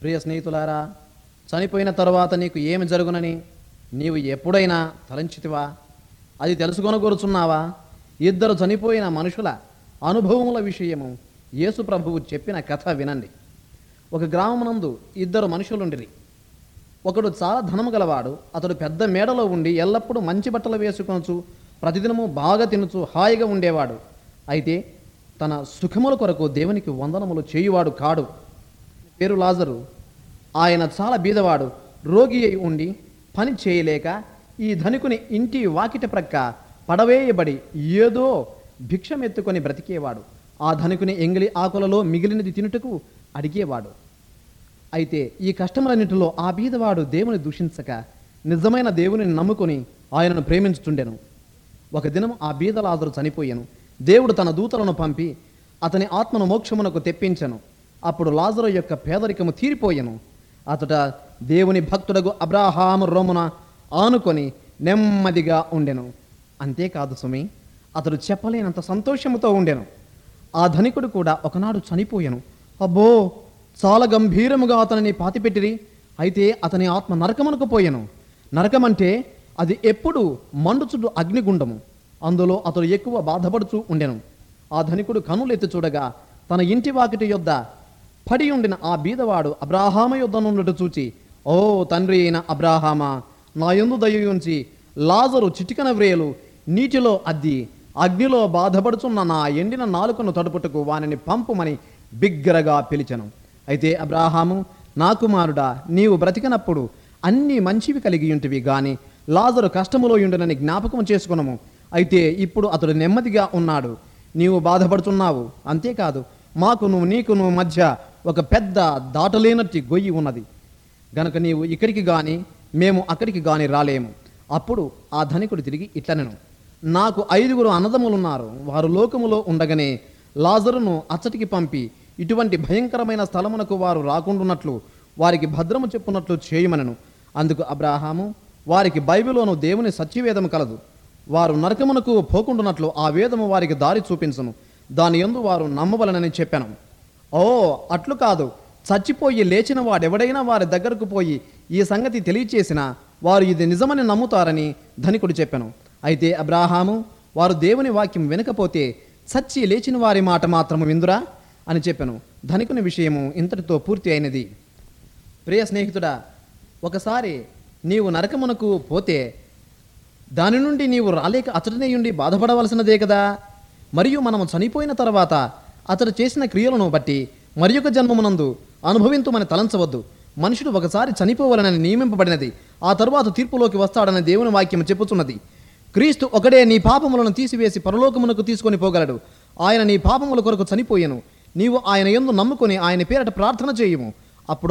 ప్రియ స్నేహితులారా చనిపోయిన తరువాత నీకు ఏమి జరుగునని నీవు ఎప్పుడైనా తలంచితివా అది తెలుసుకొనగోరుచున్నావా ఇద్దరు చనిపోయిన మనుషుల అనుభవముల విషయము యేసు ప్రభువు చెప్పిన కథ వినండి ఒక గ్రామమునందు ఇద్దరు మనుషులుండిరి ఒకడు చాలా ధనము గలవాడు అతడు పెద్ద మేడలో ఉండి ఎల్లప్పుడూ మంచి బట్టలు వేసుకొనచ్చు ప్రతిదినము బాగా తినుచు హాయిగా ఉండేవాడు అయితే తన సుఖముల కొరకు దేవునికి వందనములు చేయువాడు కాడు పేరు లాజరు ఆయన చాలా బీదవాడు రోగి అయి ఉండి పని చేయలేక ఈ ధనికుని ఇంటి వాకిట ప్రక్క పడవేయబడి ఏదో భిక్షమెత్తుకొని బ్రతికేవాడు ఆ ధనికుని ఎంగిలి ఆకులలో మిగిలినది తినుటకు అడిగేవాడు అయితే ఈ కష్టములన్నిటిలో ఆ బీదవాడు దేవుని దూషించక నిజమైన దేవుని నమ్ముకొని ఆయనను ప్రేమించుతుండెను ఒక దినం ఆ బీదలాజరు చనిపోయాను దేవుడు తన దూతలను పంపి అతని ఆత్మను మోక్షమునకు తెప్పించెను అప్పుడు లాజరు యొక్క పేదరికము తీరిపోయెను అతట దేవుని భక్తుడగు అబ్రాహాము రోమున ఆనుకొని నెమ్మదిగా ఉండెను అంతేకాదు సుమి అతడు చెప్పలేనంత సంతోషముతో ఉండెను ఆ ధనికుడు కూడా ఒకనాడు చనిపోయాను అబ్బో చాలా గంభీరముగా అతనిని పాతిపెట్టిరి అయితే అతని ఆత్మ నరకమునకు పోయెను నరకమంటే అది ఎప్పుడు మండుచుడు అగ్నిగుండము అందులో అతడు ఎక్కువ బాధపడుచూ ఉండెను ఆ ధనికుడు కనులెత్తి చూడగా తన ఇంటి వాకిటి యొద్ద పడి ఉండిన ఆ బీదవాడు అబ్రాహామ యొద్ద నుండి చూచి ఓ తండ్రి అయిన అబ్రాహామా నా యందు దయ ఉంచి లాజరు చిటికన వ్రేలు నీటిలో అద్ది అగ్నిలో బాధపడుచున్న నా ఎండిన నాలుకను తడుపుటకు వానిని పంపుమని బిగ్గరగా పిలిచెను అయితే అబ్రాహాము నా కుమారుడా నీవు బ్రతికినప్పుడు అన్ని మంచివి కలిగి ఉంటివి గాని లాజరు కష్టములో ఉండునని జ్ఞాపకం చేసుకునము అయితే ఇప్పుడు అతడు నెమ్మదిగా ఉన్నాడు నీవు బాధపడుతున్నావు అంతేకాదు మాకును నీకును మధ్య ఒక పెద్ద దాటలేనట్టి గొయ్యి ఉన్నది గనక నీవు ఇక్కడికి గాని మేము అక్కడికి గాని రాలేము అప్పుడు ఆ ధనికుడు తిరిగి ఇట్లనెను నాకు ఐదుగురు అన్నదమ్ములున్నారు వారు లోకములో ఉండగానే లాజరును అచ్చటికి పంపి ఇటువంటి భయంకరమైన స్థలమునకు వారు రాకుండున్నట్లు వారికి భద్రము చెప్పున్నట్లు చేయమనను అందుకు అబ్రాహాము వారికి బైబిలోను దేవుని సత్యవేదము కలదు వారు నరకమునకు పోకుండున్నట్లు ఆ వేదము వారికి దారి చూపించును దాని యందు వారు నమ్మవలనని చెప్పాను ఓ అట్లు కాదు చచ్చిపోయి లేచిన వాడెవడైనా వారి దగ్గరకు పోయి ఈ సంగతి తెలియచేసినా వారు ఇది నిజమని నమ్ముతారని ధనికుడు చెప్పాను అయితే అబ్రాహాము వారు దేవుని వాక్యం వినకపోతే చచ్చి లేచిన వారి మాట మాత్రము విందురా అని చెప్పాను ధనికుని విషయము ఇంతటితో పూర్తి అయినది ప్రియ స్నేహితుడా ఒకసారి నీవు నరకమునకు పోతే దాని నుండి నీవు రాలేక అతడినే ఉండి బాధపడవలసినదే కదా మరియు మనము చనిపోయిన తర్వాత అతడు చేసిన క్రియలను బట్టి మరి ఒక జన్మమునందు అనుభవింతుమని తలంచవద్దు మనుషుడు ఒకసారి చనిపోవాలని నియమింపబడినది ఆ తరువాత తీర్పులోకి వస్తాడని దేవుని వాక్యం చెప్పుచున్నది క్రీస్తు ఒకడే నీ పాపములను తీసివేసి పరలోకమునకు తీసుకొని పోగలడు ఆయన నీ పాపముల కొరకు చనిపోయెను నీవు ఆయన యందు నమ్ముకొని ఆయన పేరట ప్రార్థన చేయుము